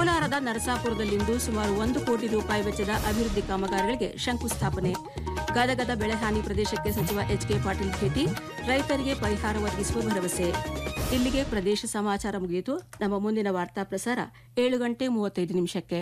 ಕೋಲಾರದ ನರಸಾಪುರದಲ್ಲಿಂದು ಸುಮಾರು ಒಂದು ಕೋಟಿ ರೂಪಾಯಿ ವೆಚ್ಚದ ಅಭಿವೃದ್ಧಿ ಕಾಮಗಾರಿಗಳಿಗೆ ಶಂಕುಸ್ಥಾಪನೆ ಗದಗದ ಬೆಳೆಹಾನಿ ಪ್ರದೇಶಕ್ಕೆ ಸಚಿವ ಎಚ್ ಕೆ ಪಾಟೀಲ್ ಭೇಟಿ ರೈತರಿಗೆ ಪರಿಹಾರ ಒದಗಿಸುವ ಭರವಸೆ ಇಲ್ಲಿಗೆ ಪ್ರದೇಶ ಸಮಾಚಾರ ಮುಗಿಯಿತು ನಮ್ಮ ಮುಂದಿನ ವಾರ್ತಾ ಪ್ರಸಾರ ಏಳು ಗಂಟೆ ಮೂವತ್ತೈದು ನಿಮಿಷಕ್ಕೆ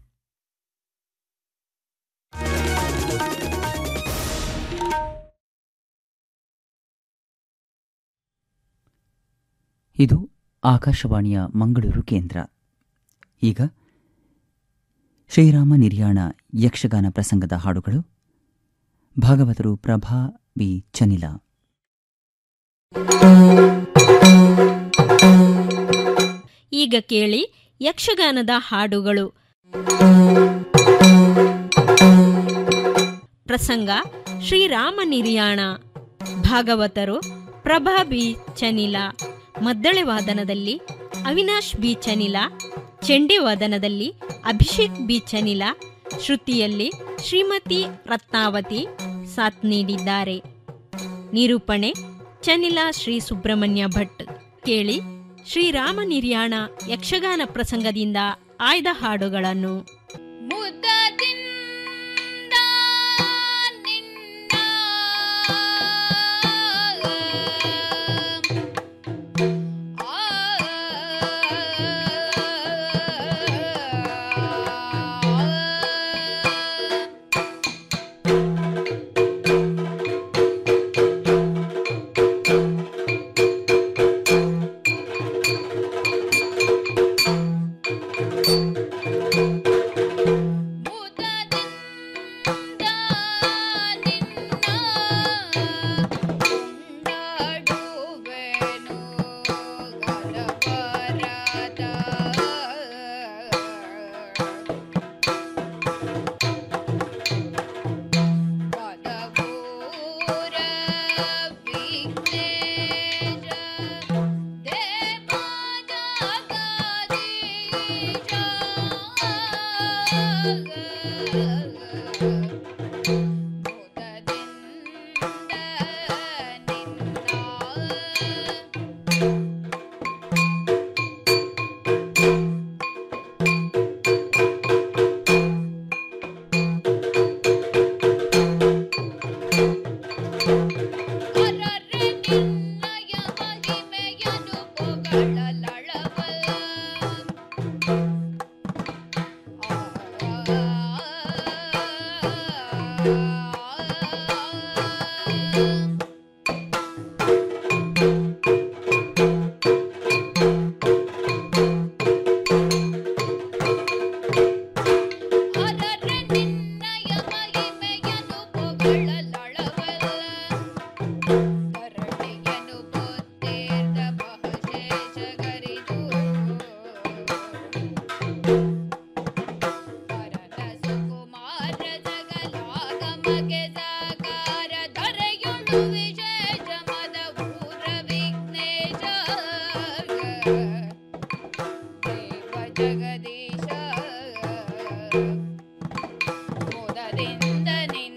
ಇದು ಆಕಾಶವಾಣಿಯ ಮಂಗಳೂರು ಕೇಂದ್ರ ಈಗ ಶ್ರೀರಾಮ ನಿರ್ಯಾಣ ಯಕ್ಷಗಾನ ಪ್ರಸಂಗದ ಹಾಡುಗಳು ಭಾಗವತರು ಪ್ರಭಾ ಬಿ ಚನಿಲ ಈಗ ಕೇಳಿ ಯಕ್ಷಗಾನದ ಹಾಡುಗಳು ಪ್ರಸಂಗ ಶ್ರೀರಾಮ ನಿರ್ಯಾಣ ಭಾಗವತರು ಪ್ರಭಾ ಬಿ ಚನಿಲ ಮದ್ದಳೆ ವಾದನದಲ್ಲಿ ಅವಿನಾಶ್ ಬಿ ಚನಿಲ ಚೆಂಡೆ ವಾದನದಲ್ಲಿ ಅಭಿಷೇಕ್ ಬಿ ಚನಿಲ ಶ್ರುತಿಯಲ್ಲಿ ಶ್ರೀಮತಿ ರತ್ನಾವತಿ ಸಾಥ್ ನೀಡಿದ್ದಾರೆ ನಿರೂಪಣೆ ಚನಿಲ ಶ್ರೀ ಸುಬ್ರಹ್ಮಣ್ಯ ಭಟ್ ಕೇಳಿ ಶ್ರೀರಾಮ ನಿರ್ಯಾಣ ಯಕ್ಷಗಾನ ಪ್ರಸಂಗದಿಂದ ಆಯ್ದ ಹಾಡುಗಳನ್ನು ಮುದದಿಂದ ನಿನ್ನ ಮುದದಿಂದ ನಿನ್ನ ಕೊಂಡಾಡುವೆನು ಗಲಭರದ ಪದವೂರ ವಿಘ್ನೇಶ ನಿನ್ನಯ ಮಹಿಮೆಯನು ಪೊಗಳಲಳವಲ್ಲ ಅರರೆ ನಿನ್ನಯ ಮಹಿಮೆಯನು ಪೊಗಳಲಳವಲ್ಲ ಕರಡಿಯನು ಬುದ್ಧಿರ್ದ ಬಹುಶೇಷ ಗರಿದು ಪರನ ಸುಕುಮಾರ ಜಗಲಾಗಮಗೆ ಸಾಕಾರ ಧರೆಯುಳು ವಿಶೇಷ ಮದ ಊರ ವಿಘ್ನೇಶ ದೇವ ಜಗದೀಶ ಮುದದಿಂದ ನಿನ್ನ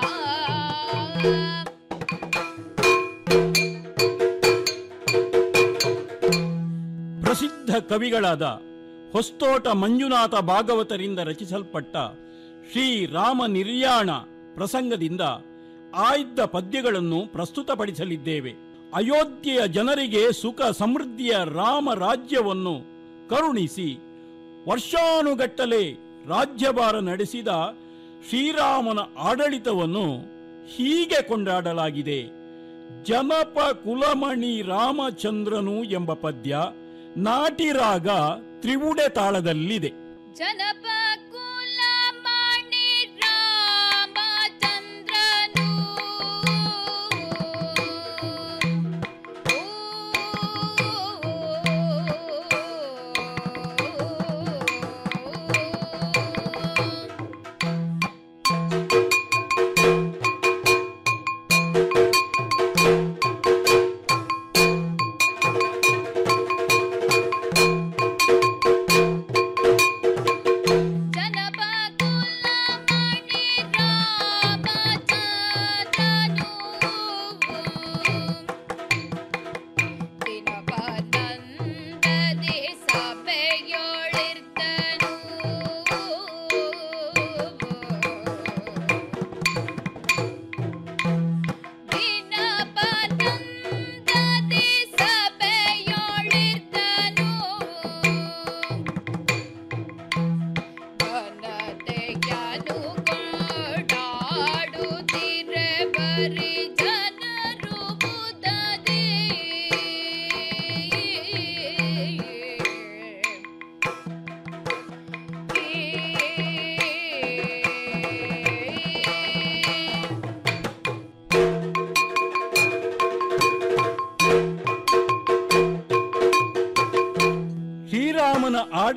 ಪ್ರಸಿದ್ಧ ಕವಿಗಳಾದ ಹೊಸ್ತೋಟ ಮಂಜುನಾಥ ಭಾಗವತರಿಂದ ರಚಿಸಲ್ಪಟ್ಟ ಶ್ರೀರಾಮ ನಿರ್ಯಾಣ ಪ್ರಸಂಗದಿಂದ ಆಯ್ದ ಪದ್ಯಗಳನ್ನು ಪ್ರಸ್ತುತಪಡಿಸಲಿದ್ದೇವೆ ಅಯೋಧ್ಯೆಯ ಜನರಿಗೆ ಸುಖ ಸಮೃದ್ಧಿಯ ರಾಮ ರಾಜ್ಯವನ್ನು ಕರುಣಿಸಿ ವರ್ಷಾನುಗಟ್ಟಲೆ ರಾಜ್ಯಭಾರ ನಡೆಸಿದ ಶ್ರೀರಾಮನ ಆಡಳಿತವನ್ನು ಹೀಗೆ ಕೊಂಡಾಡಲಾಗಿದೆ ಜನಪ ಕುಲಮಣಿ ರಾಮಚಂದ್ರನು ಎಂಬ ಪದ್ಯ ನಾಟಿರಾಗ ತ್ರಿವುಡೆ ತಾಳದಲ್ಲಿದೆ ಜನಪ ಕುಲಮಣಿ ರಾಮಚಂದ್ರನು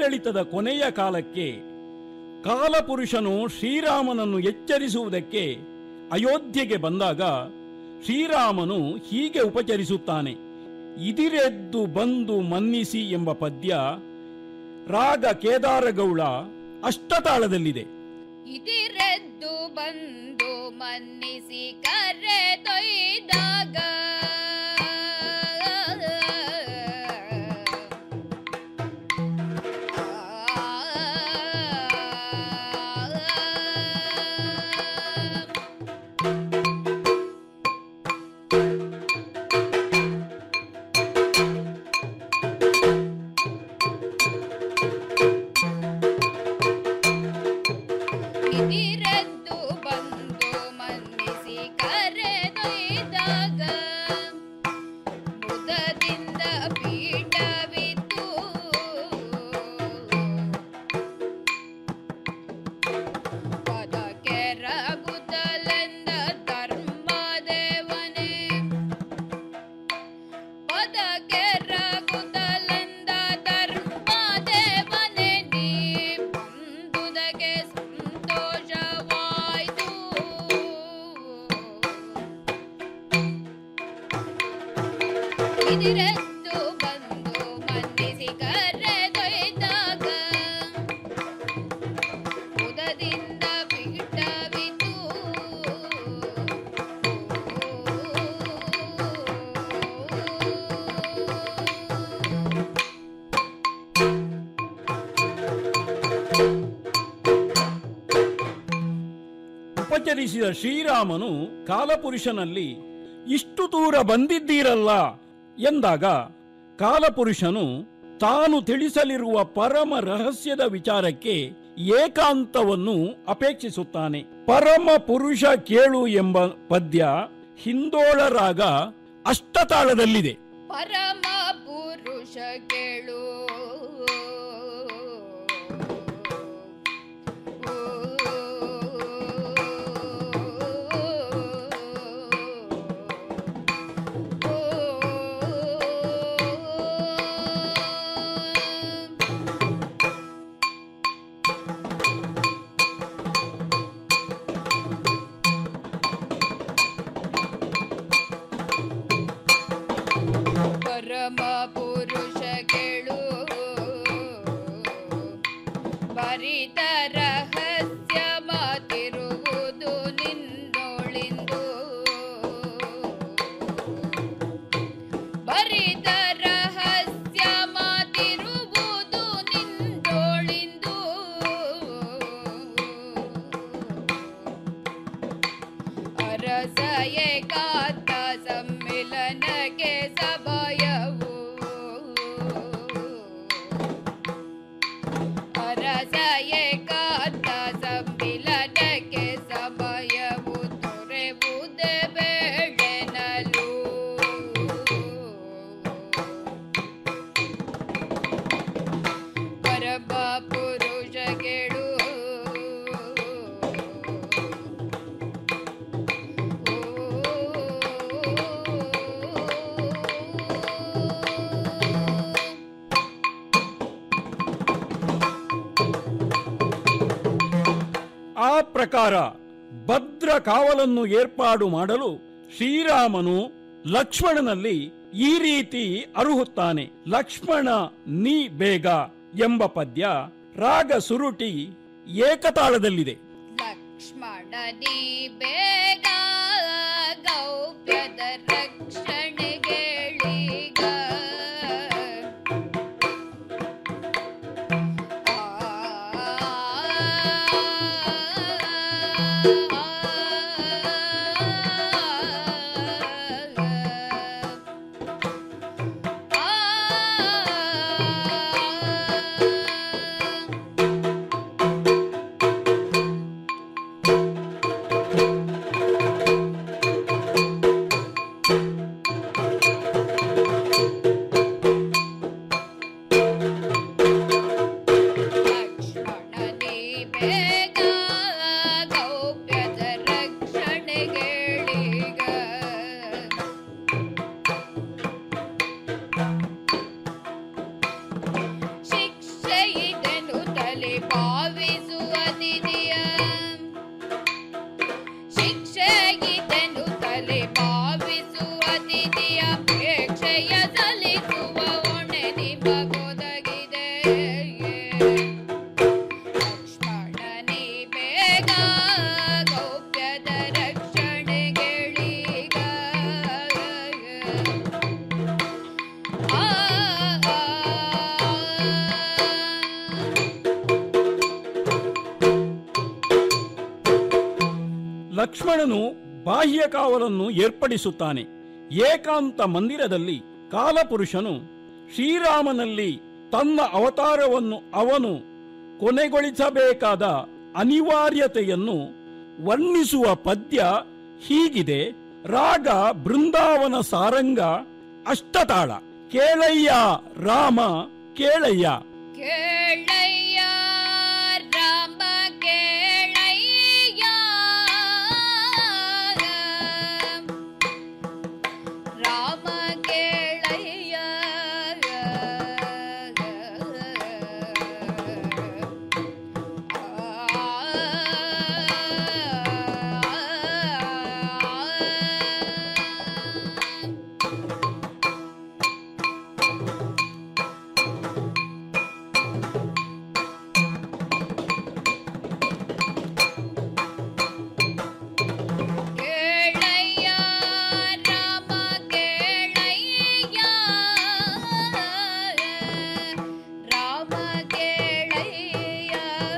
ಆಡಳಿತದ ಕೊನೆಯ ಕಾಲಕ್ಕೆ ಕಾಲಪುರುಷನು ಶ್ರೀರಾಮನನ್ನು ಎಚ್ಚರಿಸುವುದಕ್ಕೆ ಅಯೋಧ್ಯೆಗೆ ಬಂದಾಗ ಶ್ರೀರಾಮನು ಹೀಗೆ ಉಪಚರಿಸುತ್ತಾನೆ ಇದಿರೆದ್ದು ಬಂದು ಮನ್ನಿಸಿ ಎಂಬ ಪದ್ಯ ರಾಗ ಕೇದಾರಗೌಳ ಅಷ್ಟತಾಳದಲ್ಲಿದೆ ಇದಿರೆದ್ದು ಬಂದು ಮನ್ನಿಸಿ ಕರೆದೊಯ್ದಾಗ ಇದಿರೆದ್ದು ಬಂದು ಮನ್ನಿಸಿ ಕರೆದೊಯ್ದಾಗ ಮುದದಿಂದ ಪೀಠವಿತ್ತು ಪದಕ್ಕೆ ರಗುತ್ತಲೆಂದ ಧರ್ಮದೇವನೇ ಪದಕ್ಕೆ ರಗುತ್ತಲೆಂದ ಧರ್ಮದೇವನೇ ನೀ ಬಂದುದಕ್ಕೆ ಸಂತೋಷವಾಯಿತು ಇದಿರೆದ್ದು ಬಂದು ಮನ್ನಿಸಿ ಕರೆದೊಯ್ದಾಗ ಉದದಿಂದ ಪೀಠವಿತು ಉಪಚರಿಸಿದ ಶ್ರೀರಾಮನು ಕಾಲಪುರುಷನಲ್ಲಿ ಇಷ್ಟು ದೂರ ಬಂದಿದ್ದೀರಲ್ಲ ಎಂದಾಗ ಕಾಲಪುರುಷನು ತಾನು ತಿಳಿಸಲಿರುವ ಪರಮ ರಹಸ್ಯದ ವಿಚಾರಕ್ಕೆ ಏಕಾಂತವನ್ನು ಅಪೇಕ್ಷಿಸುತ್ತಾನೆ ಪರಮ ಪುರುಷ ಕೇಳು ಎಂಬ ಪದ್ಯ ಹಿಂದೋಳ ರಾಗ ಅಷ್ಟತಾಳದಲ್ಲಿದೆ ಪರಮ ಪುರುಷ ಕೇಳು ಪರಮ ಪುರುಷ ಕೇಳು ಬರಿತ ರಹಸ್ಯ ಮಾತಿರುವುದು ನಿನ್ನೊಳಿಂದು ಬರಿತ ರಹಸ್ಯ ಮಾತಿರುವುದು ನಿನ್ನೊಳಿಂದು ಅರಸ ಏಕಾಂತ ಸಮ್ಮಿಲನಕ್ಕೆ ಸಭಯವು ಅರಸ ಏಕಾಂತ ಸಮ್ಮಿಲನಕ್ಕೆ ಸಮಯವು ತೊರೆವುದೇ ಬೇಡನಲು ಪರಮ ಪುರುಷ ಕೇಳು ಆ ಪ್ರಕಾರ ಭದ್ರ ಕಾವಲನ್ನು ಏರ್ಪಾಡು ಮಾಡಲು ಶ್ರೀರಾಮನು ಲಕ್ಷ್ಮಣನಲ್ಲಿ ಈ ರೀತಿ ಅರುಹುತ್ತಾನೆ ಲಕ್ಷ್ಮಣ ನೀ ಬೇಗ ಎಂಬ ಪದ್ಯ ರಾಗ ಸುರುಟಿ ಏಕತಾಳದಲ್ಲಿದೆ ಲಕ್ಷ್ಮಣನಿ ಬೇಗ ಗೌಪ್ಯದ ರಕ್ಷಣೆಗೇಳೀಗ ಲಕ್ಷ್ಮಣನು ಬಾಹ್ಯ ಕಾವಲನ್ನು ಏರ್ಪಡಿಸುತ್ತಾನೆ ಏಕಾಂತ ಮಂದಿರದಲ್ಲಿ ಕಾಲಪುರುಷನು ಶ್ರೀರಾಮನಲ್ಲಿ ತನ್ನ ಅವತಾರವನ್ನು ಅವನು ಕೊನೆಗೊಳಿಸಬೇಕಾದ ಅನಿವಾರ್ಯತೆಯನ್ನು ವರ್ಣಿಸುವ ಪದ್ಯ ಹೀಗಿದೆ ರಾಗ ಬೃಂದಾವನ ಸಾರಂಗ ಅಷ್ಟತಾಳ ಕೇಳಯ್ಯ ರಾಮ ಕೇಳಯ್ಯ ಕೇಳಯ್ಯ ರಾಮ ಕೇಳಯ್ಯ ರಾಮ ಕೇಳಯ್ಯ ಕೇಳಯ್ಯ ರಾಮ ಕೇಳಯ್ಯ ರಾಮ ಕೇಳಯ್ಯ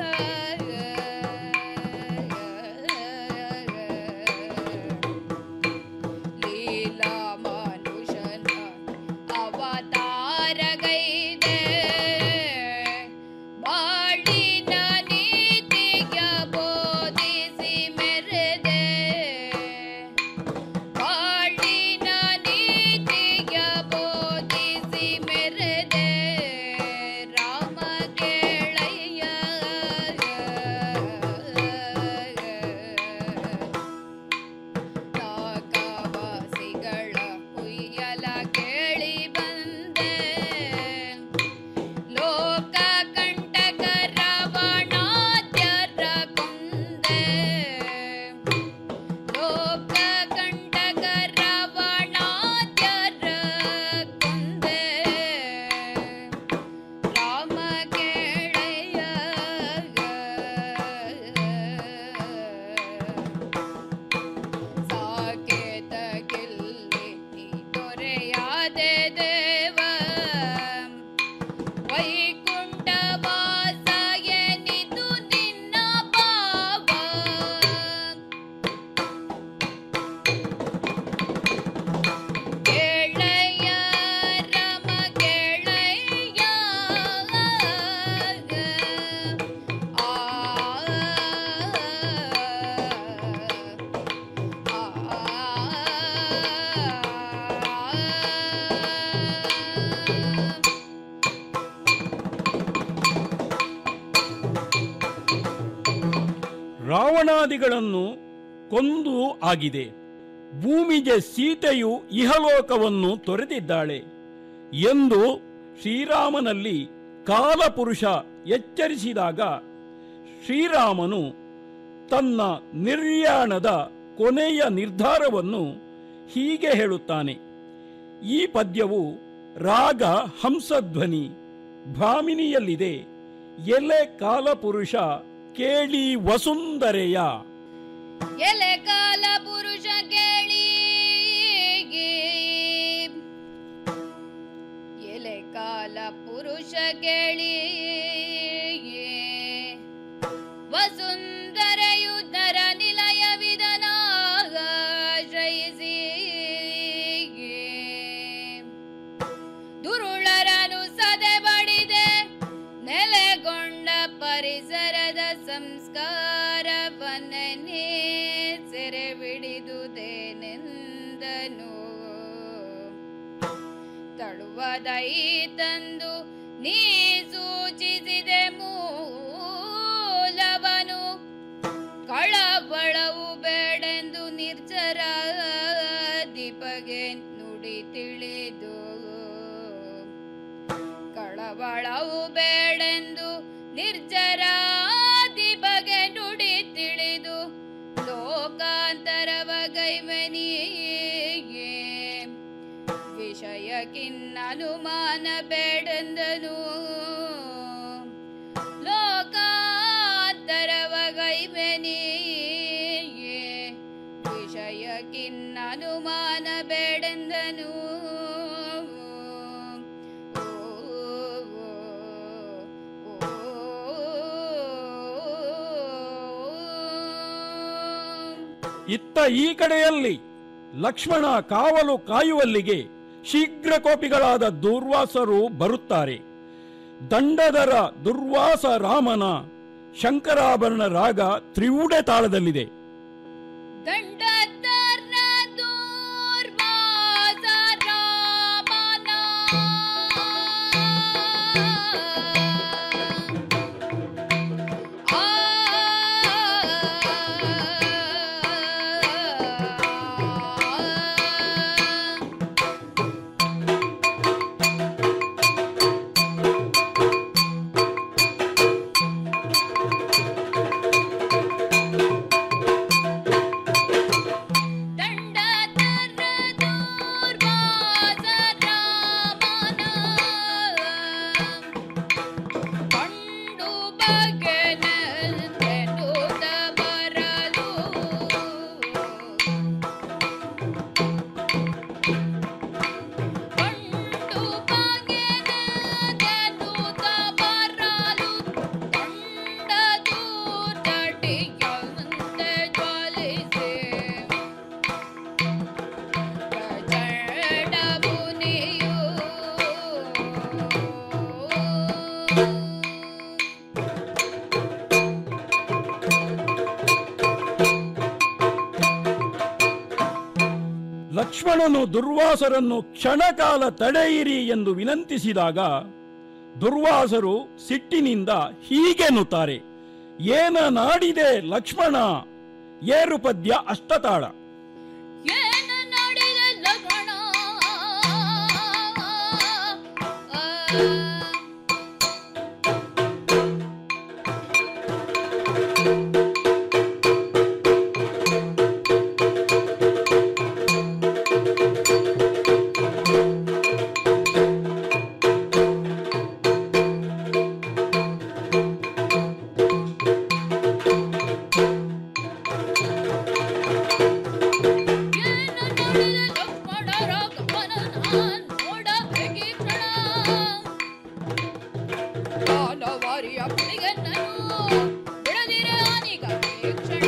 ಲೀಲಾ ಮನುಷ್ಯನ ಅವತಾರಗೈದೆ ಬಾಳಿನ ನೀತಿಯ ಬೋಧಿಸಿ ಮೆರೆದೆ ಬಾಳಿನ ನೀತಿಯ ಬೋಧಿಸಿ ಮೆರೆದೆ ರಾಮ ಕೇಳಯ್ಯ ನಾಗವಾಸಿಗಳ ಹುಯ್ಯಲ ಕೇಳಿ ಬಂದೆ ಲೋಕ ಕಂಟಕ ರಾವಣಾದ್ಯರ ಕೊಂದೆ ಲೋಕ ಕಂಟಕ ರಾವಣಾದ್ಯರ ಕೊಂದೆ ರಾಮ ಕೇಳಯ್ಯ ಸಾಕೇತ ಗೆಲ್ಲಿ ನೀ ದೊರೆಯಾದೆ ದೇವ ವೈಕುಂಠ ವಾಸ ಎನಿದು ನಿನ್ನ ಭಾವ ಕೇಳಯ್ಯ ರಾಮ ಕೇಳಯ್ಯ ಆ ರಾವಣಾದಿಗಳನ್ನು ಕೊಂದು ಆಗಿದೆ ಭೂಮಿಗೆ ಸೀತೆಯು ಇಹಲೋಕವನ್ನು ತೊರೆದಿದ್ದಾಳೆ ಎಂದು ಶ್ರೀರಾಮನಲ್ಲಿ ಕಾಲಪುರುಷ ಎಚ್ಚರಿಸಿದಾಗ ಶ್ರೀರಾಮನು ತನ್ನ ನಿರ್ಯಾಣದ ಕೊನೆಯ ನಿರ್ಧಾರವನ್ನು ಹೀಗೆ ಹೇಳುತ್ತಾನೆ ಈ ಪದ್ಯವು ರಾಗ ಹಂಸಧ್ವನಿ ಭಾಮಿನಿಯಲ್ಲಿದೆ ಎಲೆ ಕಾಲಪುರುಷ ಕೇಳಿ ವಸುಂಧರೆಯ ಎಲೆ ಕಾಲ ಪುರುಷ ಕೇಳಿ ಎಲೆ ಕಾಲ ಪುರುಷ ಕೇಳಿ ವಸುಂಧರೆಯು ನರ ನಿಲಯ ವಿಧನಾಶ್ರಯಿಸಿ ದುರುಳರನು ಸದೆ ಬಡಿದೆ ನೆಲೆಗೊಂಡ ಪರಿಸರದ ಸಂಸ್ಕಾರವನ್ನೇ ಸೆರೆ ಬಿಡಿದುದೇನೆಂದನು ತಳುವದೈ ತಂದು ನೀ ಸೂಚಿಸಿದೆ ಮೂಲವನು ಕಳವಳವು ಬೇಡೆಂದು ನಿರ್ಜರ ದೀಪಗೆ ನುಡಿ ತಿಳಿದು ಕಳವಳವು ಬೇಡೆಂದು ನಿರ್ಜರ ದೀಪಗೆ ನುಡಿ ತಿಳಿದು ಲೋಕಾಂತರವ ಗೈಮನಿಯೇ ವಿಷಯಕ್ಕಿನ್ನನುಮಾನ ಬೇಡೆಂದನು ಲೋಕಾಂತರವ ಗೈಮನಿಯೇ ವಿಷಯಕ್ಕಿನ್ನನುಮಾನ ಬೇಡೆಂದನು ಓ, ಓ, ಓ, ಇತ್ತ ಈ ಕಡೆಯಲ್ಲಿ ಲಕ್ಷ್ಮಣ ಕಾವಲು ಕಾಯುವಲ್ಲಿಗೆ ಶೀಘ್ರ ಕೋಪಿಗಳಾದ ದುರ್ವಾಸರು ಬರುತ್ತಾರೆ ದಂಡದರ ದುರ್ವಾಸ ರಾಮನ ಶಂಕರಾಭರಣ ರಾಗ ತ್ರಿವುಡೆ ತಾಳದಲ್ಲಿದೆ ದಂಡಧರ ದೂರ್ವಾಸ ರಾಮನ ಆ ದಂಡಧರ ದೂರ್ವಾಸ ರಾಮನ ಕಂಡು ಬಗೆನೆಂದೆನುತ ಬರಲು ಕಂಡು ಬಗೆನೆಂದೆನುತ ಬರಲು ಕಂಡ ದೂರಟಿಯಂತೆ ಜ್ವಲಿಸಿ ಜಡಮುನಿಯು ಲಕ್ಷ್ಮಣನು ದುರ್ವಾಸರನ್ನು ಕ್ಷಣಕಾಲ ತಡೆಯಿರಿ ಎಂದು ವಿನಂತಿಸಿದಾಗ ದುರ್ವಾಸರು ಸಿಟ್ಟಿನಿಂದ ಹೀಗೆನ್ನುತ್ತಾರೆ ಏನ ನಾಡಿದೆ ಲಕ್ಷ್ಮಣ ಏರು ಪದ್ಯ ಅಷ್ಟತಾಳ ಏನು ನೋಡಿದೆ ಲಗಣ ಏನು ನೋಡಿದೆ ಲಕ್ಷ್ಮಣ ರಾಘವನ ನೋಡ ಹೇಗೆ ಕ್ಷಣ ಕಾಲವಾರಿಯ ಪುಳಿಗನ್ನನು ಬಿಡದಿರೆ ಆನಿಗ ಕ್ಷಣ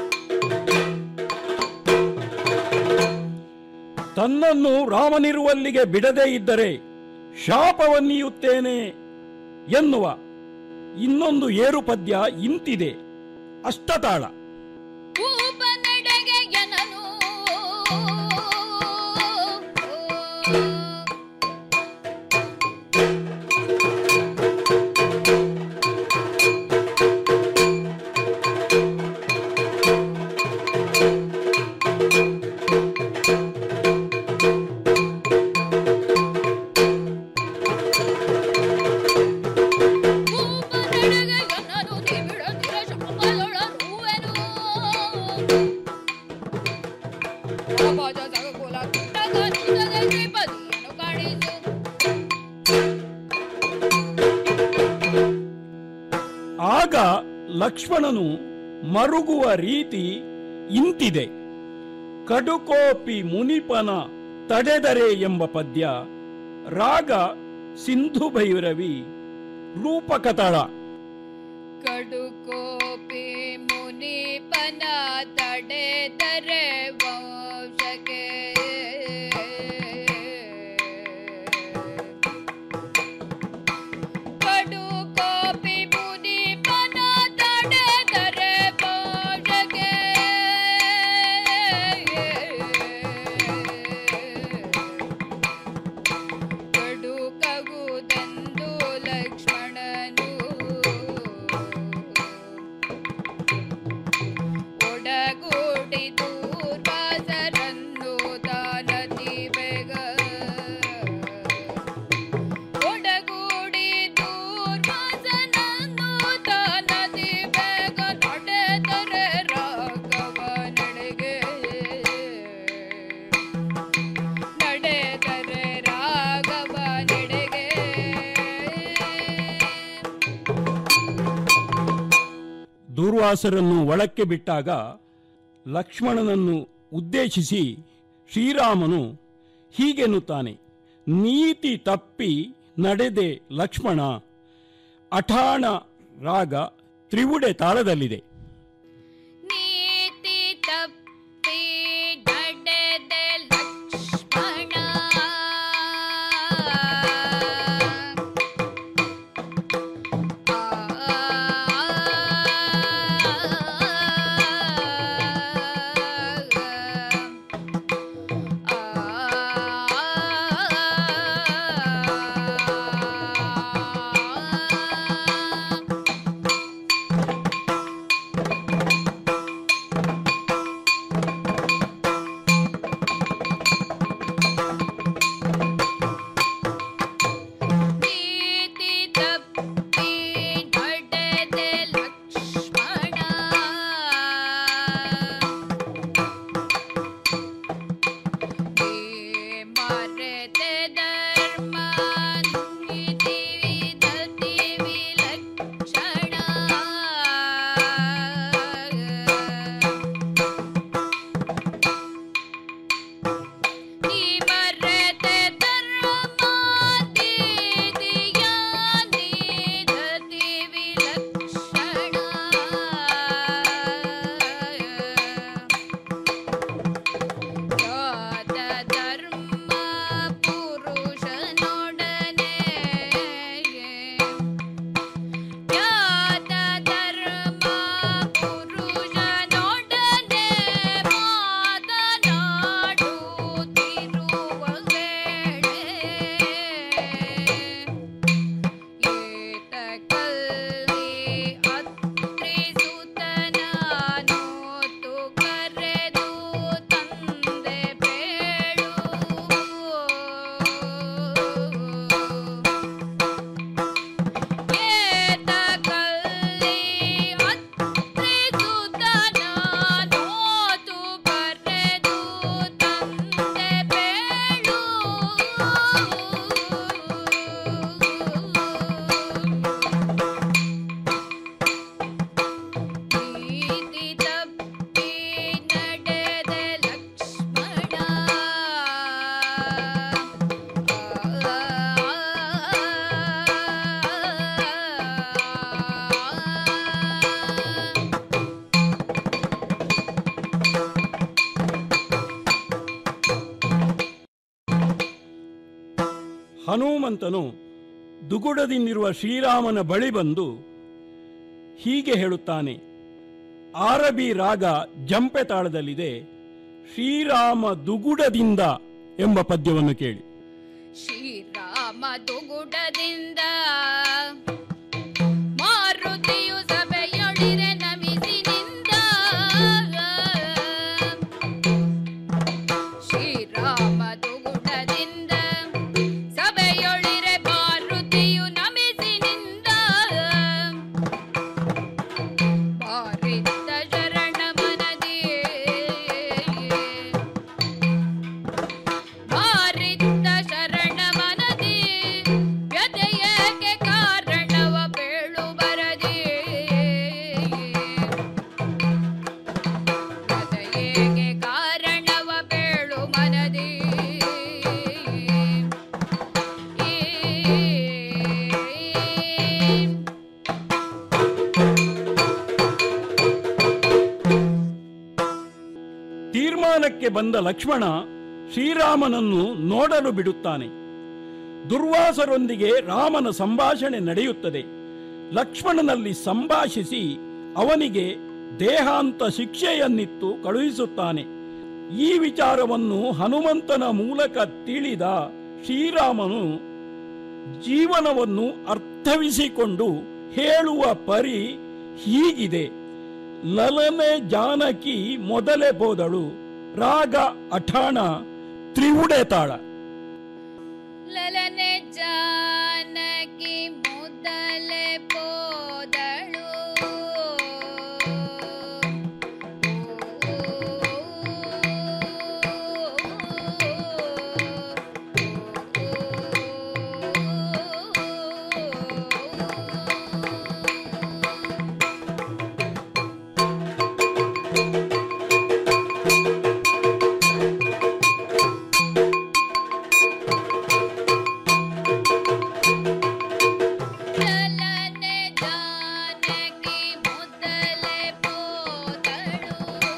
ತನ್ನನ್ನು ರಾಮನಿರುವಲ್ಲಿಗೆ ಬಿಡದೇ ಇದ್ದರೆ ಶಾಪವನ್ನೀಯುತ್ತೇನೆ ಎನ್ನುವ ಇನ್ನೊಂದು ಏರು ಪದ್ಯ ಇಂತಿದೆ ಅಷ್ಟತಾಳ ಭೂಪ ನಡೆಗೆ ಎನನು ಭೂಪ ನಡೆಗೆ ಎನನು ನಿಬಿಡದಿರ ಶಾಪದೊಳರುವೆನು ಸಮಾಜ ಸಗಕುಲ ತುಟ್ಟಗನಿಸದ ಶ್ರೀಪತಿಯನ್ನು ಕಾಣಿಸು ಆಗ ಲಕ್ಷ್ಮಣನು ಮರುಗುವ ರೀತಿ ಇಂತಿದೆ ಕಡುಕೋಪಿ ಮುನಿಪನ ತಡೆದರೆ ಎಂಬ ಪದ್ಯ ರಾಗ ಸಿಂಧು ಭೈರವಿ ರೂಪಕತಳ ಕಡುಕೋಪಿ ಮುನಿಪನ ತಡೆದರೆ ವಂಶಕ್ಕೆ ಕಡುಕೋಪಿ ಮುನಿಪನ ತಡೆದರೆ ವಂಶಕ್ಕೆ ಕಡುಕಗುದೆಂದು ಲಕ್ಷ್ಮಣನು ಒಡಗೂಡಿ ದೂರ್ವಾಸರನ್ನು ತಾನತಿ ಬೇಗ ಒಡಗೂಡಿ ದೂರ್ವಾಸನನ್ನು ತಾನತಿ ಬೇಗ ನಡೆದರೆ ರಾಘವ ನಡೆಗೆ ನಡೆದರೆ ರಾಘವ ನಡೆಗೆ ದುರ್ವಾಸರನ್ನು ಒಳಕ್ಕೆ ಬಿಟ್ಟಾಗ ಲಕ್ಷ್ಮಣನನ್ನು ಉದ್ದೇಶಿಸಿ ಶ್ರೀರಾಮನು ಹೀಗೆನ್ನುತ್ತಾನೆ ನೀತಿ ತಪ್ಪಿ ನಡೆದೆ ಲಕ್ಷ್ಮಣ ಅಠಾಣ ರಾಗ ತ್ರಿವುಡೆ ತಾಳದಲ್ಲಿದೆ ನೀತಿ ತಪ್ಪಿ ಹನುಮಂತನು ದುಗುಡದಿಂದಿರುವ ಶ್ರೀರಾಮನ ಬಳಿ ಬಂದು ಹೀಗೆ ಹೇಳುತ್ತಾನೆ ಆರಬಿ ರಾಗ ಜಂಪೆ ತಾಳದಲ್ಲಿದೆ ಶ್ರೀರಾಮ ದುಗುಡದಿಂದ ಎಂಬ ಪದ್ಯವನ್ನು ಕೇಳಿ ಶ್ರೀರಾಮ ದುಗುಡದಿಂದ ಮಾರುತಿಯು ಸಭೆಯೊಳಿರೆ ನಮಿಸಿ ನಿಂದ ಶ್ರೀರಾಮ ದುಗುಡದಿಂದ ಸಭೆಯೊಳಿರೆ ಮಾರುತಿಯು ನಮಿಸಿ ನಿಂದ ಬಾರಿದ್ದ ಶರಣ ಮನದಿಯೇ ಮಾರಿದ್ದ ಶರಣ ಮನದಿ ವ್ಯಥೆಯಕ್ಕೆ ಕಾರಣವ ಬೇಳು ಬರದಿ ವ್ಯಥೆಯಕ್ಕೆ ಕಾರಣವ ಬೇಳು ಮನದಿ ತೀರ್ಮಾನಕ್ಕೆ ಬಂದ ಲಕ್ಷ್ಮಣ ಶ್ರೀರಾಮನನ್ನು ನೋಡಲು ಬಿಡುತ್ತಾನೆ ದುರ್ವಾಸರೊಂದಿಗೆ ರಾಮನ ಸಂಭಾಷಣೆ ನಡೆಯುತ್ತದೆ ಲಕ್ಷ್ಮಣನಲ್ಲಿ ಸಂಭಾಷಿಸಿ ಅವನಿಗೆ ದೇಹಾಂತ ಶಿಕ್ಷೆಯನ್ನಿತ್ತು ಕಳುಹಿಸುತ್ತಾನೆ ಈ ವಿಚಾರವನ್ನು ಹನುಮಂತನ ಮೂಲಕ ತಿಳಿದ ಶ್ರೀರಾಮನು ಜೀವನವನ್ನು ಅರ್ಥವಿಸಿಕೊಂಡು ಹೇಳುವ ಪರಿ ಹೀಗಿದೆ ಲಲನೆ ಜಾನಕಿ ಮೊದಲೇ ಬೋದಳು ರಾಗ ಅಠಾಣ ತ್ರಿವುಡೆ ತಾಳ ಲಲನೆ ಜಾನಕಿ ಮೊದಲೇ ಪೋದಳು ಲಲನೆ ಜಾನಕಿ ಮೊದಲೇ ಪೋದಳು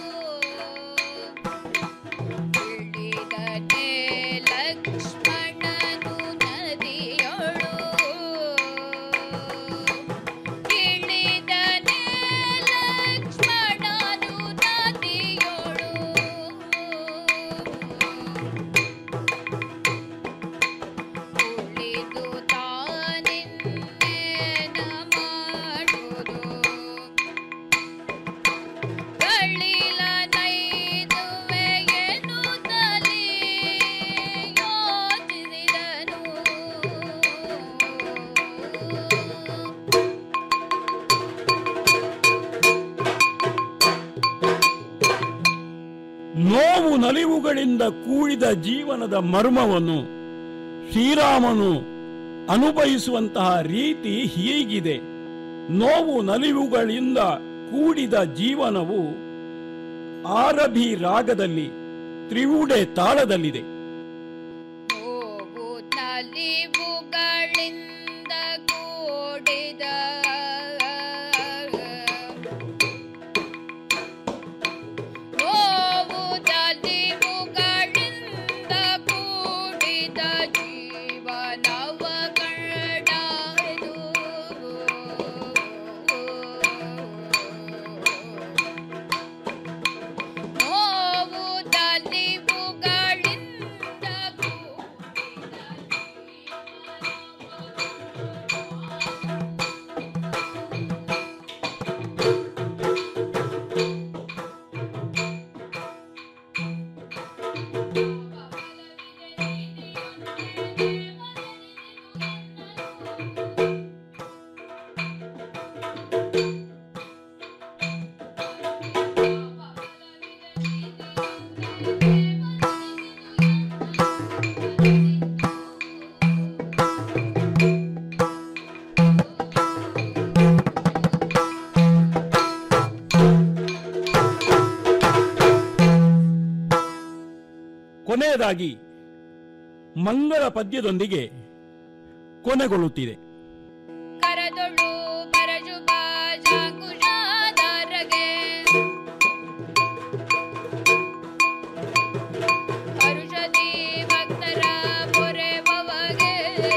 ಇಳಿದನೆ ಲಕ್ಷ್ಮಣನು ನದಿಯೊಳು ಇಳಿದನೆ ಲಕ್ಷ್ಮಣನು ನದಿಯೊಳು ಉಳಿದು ತಾನಿನ್ನೇನ ಮಾಡುವುದು ಕಳಿಲ ನೈದುವೆ ಎನ್ನುತ್ತಲೇ ಯೋಚಿಸಿದನು ನೋವು ನಲಿವುಗಳಿಂದ ಕೂಡಿದ ಜೀವನದ ಮರ್ಮವನ್ನು ಶ್ರೀರಾಮನು ಅನುಭವಿಸುವಂತಹ ರೀತಿ ಹೀಗಿದೆ ನೋವು ನಲಿವುಗಳಿಂದ ಕೂಡಿದ ಜೀವನವು ಆರಭಿ ರಾಗದಲ್ಲಿ ತ್ರಿವುಡೆ ತಾಳದಲ್ಲಿದೆ ನೋವು ನಲಿವುಗಳಿಂದ ಕೂಡಿದ ನೋವು ನಲಿವುಗಳಿಂದ ಕೂಡಿದ ಜೀವನವ ಕಂಡಾಯ್ದು ನೋವು ನಲಿವುಗಳಿಂದ ಕೂಡಿದ ಕೊನೆಯದಾಗಿ ಮಂಗಳ ಪದ್ಯದೊಂದಿಗೆ ಕೊನೆಗೊಳ್ಳುತ್ತಿದೆ ಕರದೊಳು ಬರಜು ಬಾಜಾಂಕುಶಾಧಾರಗೆ ಹರುಷದಿ ಭಕ್ತರ ಪೊರೆ ಬವಗೆ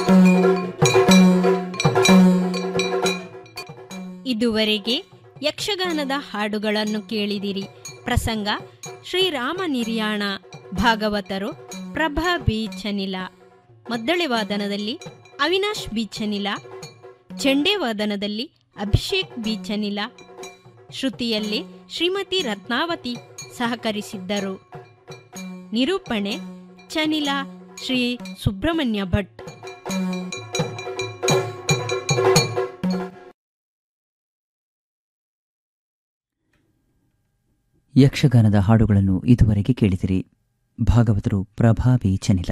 ಇದುವರೆಗೆ ಯಕ್ಷಗಾನದ ಹಾಡುಗಳನ್ನು ಕೇಳಿದಿರಿ ಪ್ರಸಂಗ ಶ್ರೀರಾಮ ನಿರ್ಯಾಣ ಭಾಗವತರು ಪ್ರಭಾ ಬಿ ಚನಿಲ ಮದ್ದಳೆ ವಾದನದಲ್ಲಿ ಅವಿನಾಶ್ ಬಿ ಚನಿಲ ಚೆಂಡೆ ವಾದನದಲ್ಲಿ ಅಭಿಷೇಕ್ ಬಿ ಚನಿಲ ಶ್ರುತಿಯಲ್ಲಿ ಶ್ರೀಮತಿ ರತ್ನಾವತಿ ಸಹಕರಿಸಿದ್ದರು ನಿರೂಪಣೆ ಚನಿಲ ಶ್ರೀ ಸುಬ್ರಹ್ಮಣ್ಯ ಭಟ್ ಯಕ್ಷಗಾನದ ಹಾಡುಗಳನ್ನು ಇದುವರೆಗೆ ಕೇಳಿದಿರಿ ಭಾಗವತರು ಪ್ರಭಾವಿ ಚನಿಲ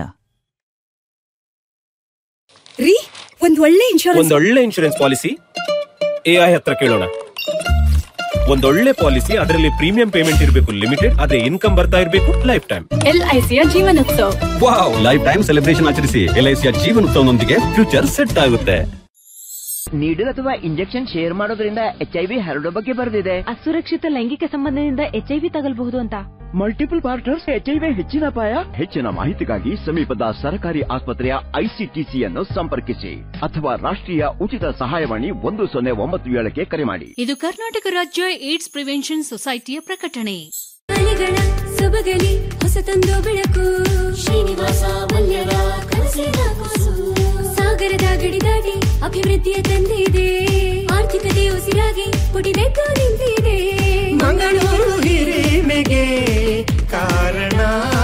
ರೀ ಒಂದ್ ಒಳ್ಳೆ ಇನ್ಶೂರೆನ್ಸ್ ಒಂದೊಳ್ಳೆ ಇನ್ಶೂರೆನ್ಸ್ ಪಾಲಿಸಿ ಎಐ ಹತ್ರ ಕೇಳೋಣ ಒಂದೊಳ್ಳೆ ಪಾಲಿಸಿ ಅದರಲ್ಲಿ ಪ್ರೀಮಿಯಂ ಪೇಮೆಂಟ್ ಇರಬೇಕು ಲಿಮಿಟೆಡ್ ಅದೇ ಇನ್ಕಮ್ ಬರ್ತಾ ಇರಬೇಕು ಲೈಫ್ ಟೈಮ್ ಎಲ್ಐಸಿಯ Jeevanotsav wow life time celebration ಆಚರಿಸಿ ಎಲ್ಐಸಿಯ ಜೀವನೋತ್ಸವನೊಂದಿಗೆ ಫ್ಯೂಚರ್ ಸೆಟ್ ಆಗುತ್ತೆ ನೀಡಲ್ ಅಥವಾ ಇಂಜೆಕ್ಷನ್ ಶೇರ್ ಮಾಡೋದ್ರಿಂದ ಎಚ್ ಐ ವಿ ಹರಡೋ ಬಗ್ಗೆ ಬರೆದಿದೆ ಅಸುರಕ್ಷಿತ ಲೈಂಗಿಕ ಸಂಬಂಧದಿಂದ ಎಚ್ಐವಿ ತಗಲ್ಬಹುದು ಅಂತ multiple partners H I V ಹೆಚ್ಚಿನ ಅಪಾಯ ಹೆಚ್ಚಿನ ಮಾಹಿತಿಗಾಗಿ ಸಮೀಪದ ಸರ್ಕಾರಿ ಆಸ್ಪತ್ರೆಯ ಐಸಿಟಿಸಿಯನ್ನು ಸಂಪರ್ಕಿಸಿ ಅಥವಾ ರಾಷ್ಟ್ರೀಯ ಉಚಿತ ಸಹಾಯವಾಣಿ ಒಂದು ಸೊನ್ನೆ ಒಂಬತ್ತು ಏಳಕ್ಕೆ ಕರೆ ಮಾಡಿ ಇದು ಕರ್ನಾಟಕ ರಾಜ್ಯ ಏಡ್ಸ್ ಪ್ರಿವೆನ್ಷನ್ ಸೊಸೈಟಿಯ ಪ್ರಕಟಣೆ ಅಲೆಗಳ ಸೊಬಗಲಿ ಹೊಸತೊಂದು ಬೆಳಕು ಶ್ರೀನಿವಾಸ ಮಲ್ಯರ ಕನಸಿನ ಕೂಸು ಸಾಗರದ ಗಡಿ ದಾಟಿ ಅಭಿವೃದ್ಧಿಯ ತಂದಿದೆ ಆರ್ಥಿಕತೆ ಉಸಿರಾಗಿ ಪುಟಿದೆದ್ದು ನಿಂತಿದೆ ಮಂಗಳೂರು ಹಿರಿಮೆಗೆ ಕಾರಣ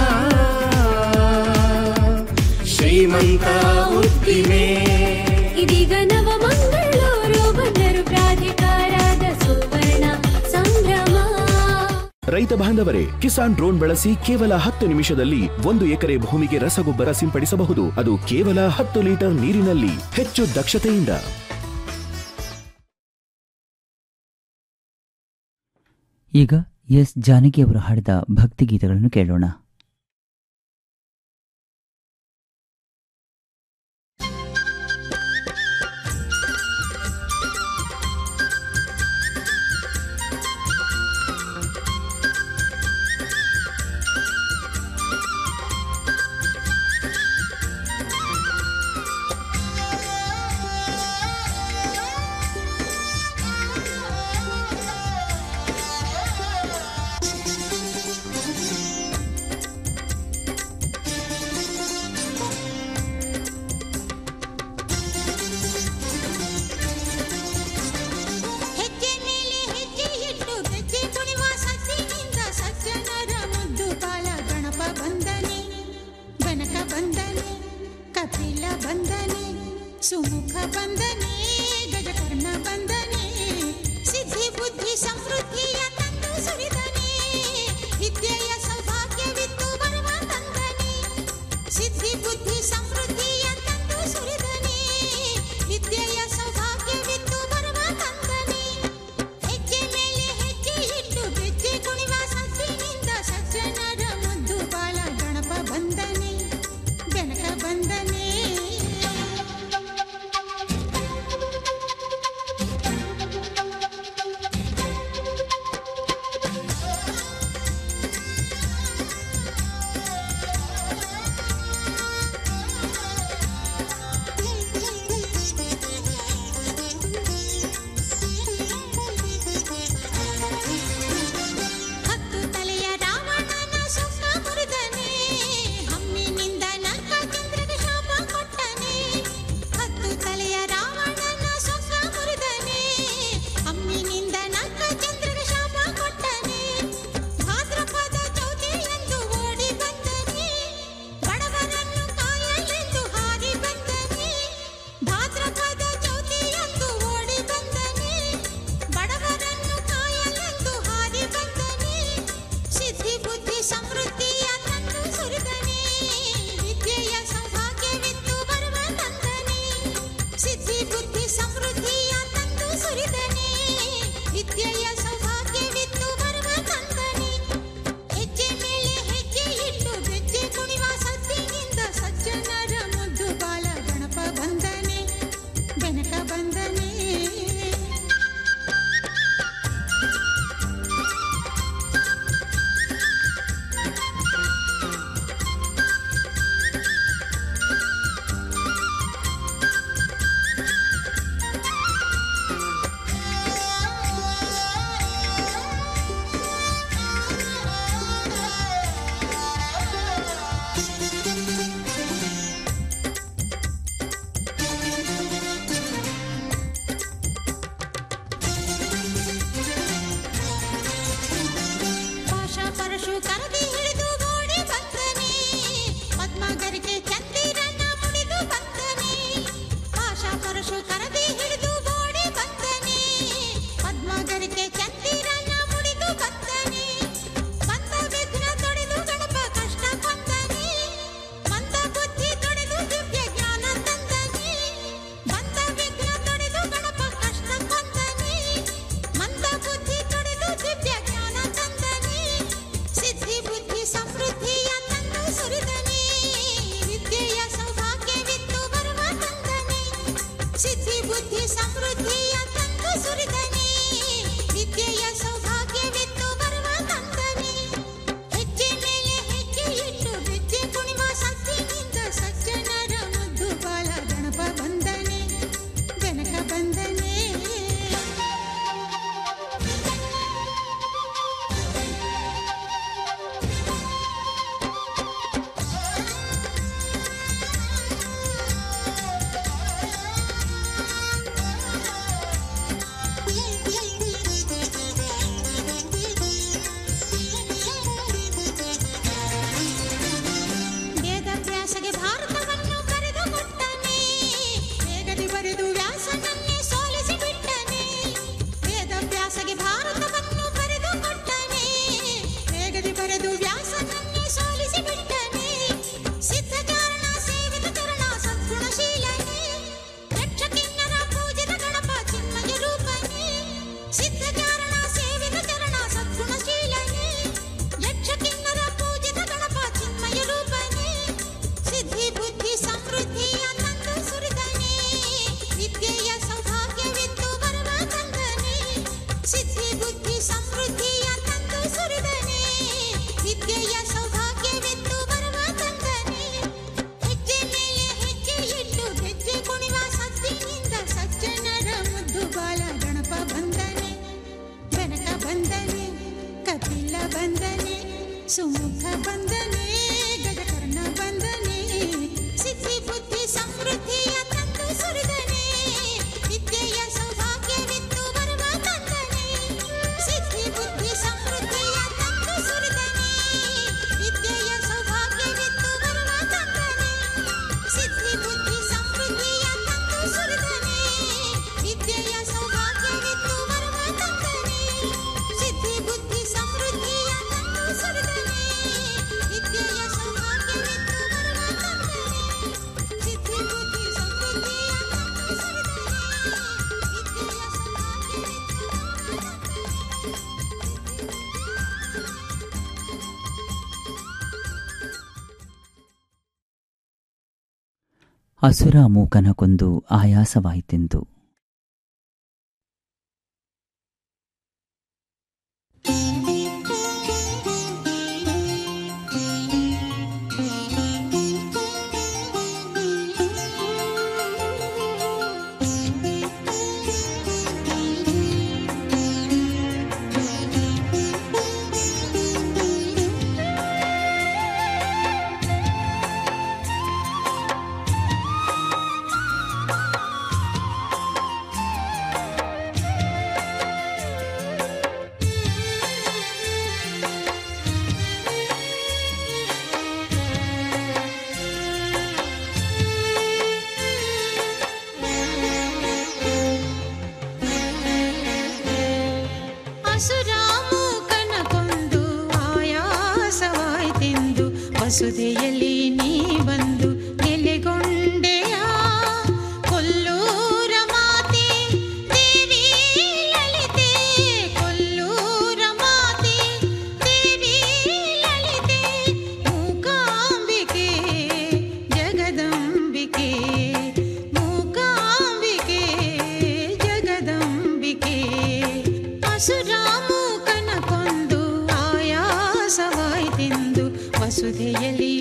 ಶ್ರೀಮಂತ ಉದ್ದಿಮೆ ಇದೀಗ ನವ ಮಂಗಳೂರು ಬಂದರು ಪ್ರಾಧಿಕಾರದ ಸುವರ್ಣ ಸಂಭ್ರಮ ರೈತ ಬಾಂಧವರೇ ಕಿಸಾನ್ ಡ್ರೋನ್ ಬಳಸಿ ಕೇವಲ ಹತ್ತು ನಿಮಿಷದಲ್ಲಿ ಒಂದು ಎಕರೆ ಭೂಮಿಗೆ ರಸಗೊಬ್ಬರ ಸಿಂಪಡಿಸಬಹುದು ಅದು ಕೇವಲ ಹತ್ತು ಲೀಟರ್ ನೀರಿನಲ್ಲಿ ಹೆಚ್ಚು ದಕ್ಷತೆಯಿಂದ ಈಗ ಎಸ್ ಜಾನಕಿಯವರು ಹಾಡಿದ ಭಕ್ತಿಗೀತೆಗಳನ್ನು ಕೇಳೋಣ ಹೆಜ್ಜೆ ಮೇಲೆ ಹೆಜ್ಜೆ ಇಟ್ಟು ಗೆಜ್ಜೆ ಕುಣಿವ ಸಜ್ಜಿನಿಂದ ಸಜ್ಜನರ ಮುದ್ದು ಬಾಲ ಗಣಪ ಬಂದನೆ ಗಣಕ ಬಂದನೆ ಕಪಿಲ ಬಂದನೆ ಸುಮುಖ ಬಂದನೆ ಗಜಕರ್ಣ ಬಂದನೆ ಸಿದ್ಧಿ ಬುದ್ಧಿ ಸಮೃದ್ಧಿಯ ತಂದು ಸುರಿದನೆ ವಿದ್ಯೆಯ ಸೌಭಾಗ್ಯವಿತ್ತು ಬರುವ ತಂದನೆ ಸಿದ್ಧಿ ಬುದ್ಧಿ ಸಮೃದ್ಧಿಯ ತಂದು ಸುರಿದನೆ ವಿದ್ಯೆಯ ಸೌಭಾಗ್ಯವಿತ್ತು ಬರುವ ತಂದನೆ ಹೆಜ್ಜೆ ಮೇಲೆ ಹೆಜ್ಜೆ ಇಟ್ಟು ಗೆಜ್ಜೆ ಕುಣಿವ ಸಜ್ಜಿನಿಂದ ಸಜ್ಜನರ ಮುದ್ದು ಬಾಲ ಗಣಪ ಬಂದನೆ ಗಣಕ ಬಂದನೆ ಹತ್ತು ತಲೆಯ ರಾವಣನ ಸುಖ ಮುರಿದನೆ ಹಮ್ಮಿನಿಂದ ನಕ್ಕ ಚಂದ್ರಗೆ ಶಾಪ ಕೊಟ್ಟನೆ ಹತ್ತು ತಲೆಯ ರಾವಣನ ಸುಖ ಮುರಿದನೆ ಹಮ್ಮಿನಿಂದ ನಕ್ಕ ಚಂದ್ರಗೆ ಶಾಪ ಕೊಟ್ಟನೆ ಭಾದ್ರಪದ ಚೌತಿಯೆಂದು ಓಡಿ ಬಂದನೆ ಬಡವರನ್ನು ಕಾಯಲೆಂದು ಹಾರಿ ಬಂದನೆ ಭಾದ್ರಪದ ಚೌತಿಯೆಂದು ಓಡಿ ಬಂದನೆ ಬಡವರನ್ನು ಕಾಯಲೆಂದು ಹಾರಿ ಬಂದನೆ ಸಿದ್ಧಿ ಬುದ್ಧಿ ಸಮೃದ್ಧಿಯ ತಂದು ಸುರಿದನೆ ವಿದ್ಯೆಯ ಸೌಭಾಗ್ಯವಿತ್ತು ಬರುವ ತಂದನೆ ಸಿದ್ಧಿ ಬುದ್ಧಿ ಸಮೃದ್ಧಿಯ ತಂದು ಸುರಿದನೆ ವಿದ್ಯೆಯ ಸೌಭಾಗ್ಯವಿತ್ತು ಬರುವ ತಂದನೆ ಹೆಜ್ಜೆ ಮೇಲೆ ಹೆಜ್ಜೆ ಇಟ್ಟು ಗೆಜ್ಜೆ ಕುಣಿವ ಸದ್ದಿನಿಂದ ಸಜ್ಜನರ ಮುದ್ದು ಬಾಲ ಗಣಪ ಬಂದನೆ ಬೆನಕ ಬಂದನೆ ಸಿದ್ಧಿ ಬುದ್ಧಿ ಸಮೃದ್ಧಿಯ ತಂದು ಸುರಿದನೆ ವಿದ್ಯೆಯ ಸೌಭಾಗ್ಯವಿತ್ತು ಬರುವ ತಂದನೆ ಹೆಜ್ಜೆ ಮೇಲೆ ಹೆಜ್ಜೆ ಇಟ್ಟು ಹೆಜ್ಜೆ ಕುಣಿವ ಸತ್ತಿನಿಂದ ಸಜ್ಜನರ ಮುದ್ದು ಬಾಲ ಗಣಪ ಬಂದನೆ ಜನಕ ಬಂದನೆ ವೇದವ್ಯಾಸಗೆ ಭಾರತವನ್ನು ಬರೆದುಕೊಟ್ಟನೆ ವೇಗದಿ ಬರೆದು ವ್ಯಾಸನನ್ನೇ ಸೋಲಿಸಿ ಬಿಟ್ಟನೆ ವೇದವ್ಯಾಸಗೆ ಭಾರತವನ್ನು ಬರೆದುಕೊಟ್ಟನೆ ವೇಗದಿ ಬರೆದು ವ್ಯಾಸನನ್ನೇ ಸೋಲಿಸಿ ಬಿಟ್ಟನೆ ಸಿದ್ಧಚಾರಣ ಸೇವಿತ ಚರಣ ಸದ್ಗುಣಶೀಲನೆ ಯಕ್ಷಕಿನ್ನರ ಪೂಜಿತ ಗಣಪ ಚಿನ್ಮಯ ರೂಪನೆ ಸಿದ್ಧಚಾರಣ ಸೇವಿತ ಚರಣ ಸದ್ಗುಣಶೀಲನೆ ಯಕ್ಷಕಿನ್ನರ ಪೂಜಿತ ಗಣಪ ಚಿನ್ಮಯ ರೂಪನೆ ಸಿದ್ಧಿ ಬುದ್ಧಿ ಸಮೃದ್ಧಿಯ ತಂದು ಸುರಿದನೆ ವಿದ್ಯೆಯ ಸೌಭಾಗ್ಯವಿತ್ತು ಬರುವ ತಂದನೆ ಸಿದ್ಧಿ ಬುದ್ಧಿ ಸಮೃದ್ಧಿಯ ತಂದು ಸುರಿದನೆ ವಿದ್ಯೆಯ ಸೌಭಾಗ್ಯವಿತ್ತು ಬರುವ ತಂದನೆ ಹೆಜ್ಜೆ ಮೇಲೆ ಹೆಜ್ಜೆ ಇಟ್ಟು ಹೆಜ್ಜೆ ಕುಣಿವ ಸದ್ದಿನಿಂದ ಸಜ್ಜನರ ಮುದ್ದು ಬಾಲ ಗಣಪ ಬಂದನೆ ಜನಕ ಬಂದನೆ ಕಪಿಲ ಬಂದನೆ ಸುಮುಖ ಬಂದನೆ ಗಜಕರ್ಣ ಬಂದನೆ ಸಿದ್ಧಿ ಬುದ್ಧಿ ಸಮೃದ್ಧಿಯ ತಂದು ಸುರಿದನೆ ವಿದ್ಯೆಯ ಸೌಭಾಗ್ಯವಿತ್ತು ಬರುವ ತಂದನೆ ಸಿದ್ಧಿ ಬುದ್ಧಿ ಸಮೃದ್ಧಿಯ ತಂದು ಸುರಿದನೆ ವಿದ್ಯೆಯ ಸೌಭಾಗ್ಯವಿತ್ತು ಬರುವ ತಂದನೆ ಸಿದ್ಧಿ ಬುದ್ಧಿ ಸಮೃದ್ಧಿಯ ತಂದು ಸುರಿದನೆ ವಿದ್ಯೆಯ ಸೌಭಾಗ್ಯವಿತ್ತು ಬರುವ ತಂದನೆ ಸಿದ್ಧಿ ಬುದ್ಧಿ ಸಮೃದ್ಧಿಯ ತಂದು ಸುರಿದನೆ ವಿದ್ಯೆಯ ಸೌಭಾಗ್ಯವಿತ್ತು ಬರುವ ತಂದನೆ ಸಿದ್ಧಿ ಬುದ್ಧಿ ಸಮೃದ್ಧಿಯ ತಂದು ಸುರಿದನೆ ವಿದ್ಯೆಯ ಸೌಭಾಗ್ಯವಿತ್ತು ಅಸುರ ಮೂಕನ ಕೊಂದು ಆಯಾಸವಾಯಿತೆಂದು ಅಸುರಾಮೂಕನ ಕೊಂದು ಆಯಾಸವಾಯ್ತೆಂದು ವಸುದೆಯಲ್ಲಿ ನೀ ಬಂದು ನೆಲೆಗೊಂಡೆಯ ಕೊಲ್ಲೂರ ಮಾತೆ ದೇವಿ ಲಲಿತೆ ಕೊಲ್ಲೂರ ಮಾತೆ ದೇವಿ ಲಲಿತೆ ಮೂಕಾಂಬಿಕೆ ಜಗದಂಬಿಕೆ ಮೂಕಾಂಬಿಕೆ ಜಗದಂಬಿಕೆ ಅಸುರಾಮೂಕನ ಕೊಂದು ಆಯಾಸವಾಯ್ತೆಂದು ವಸುಧೆಯಲ್ಲಿ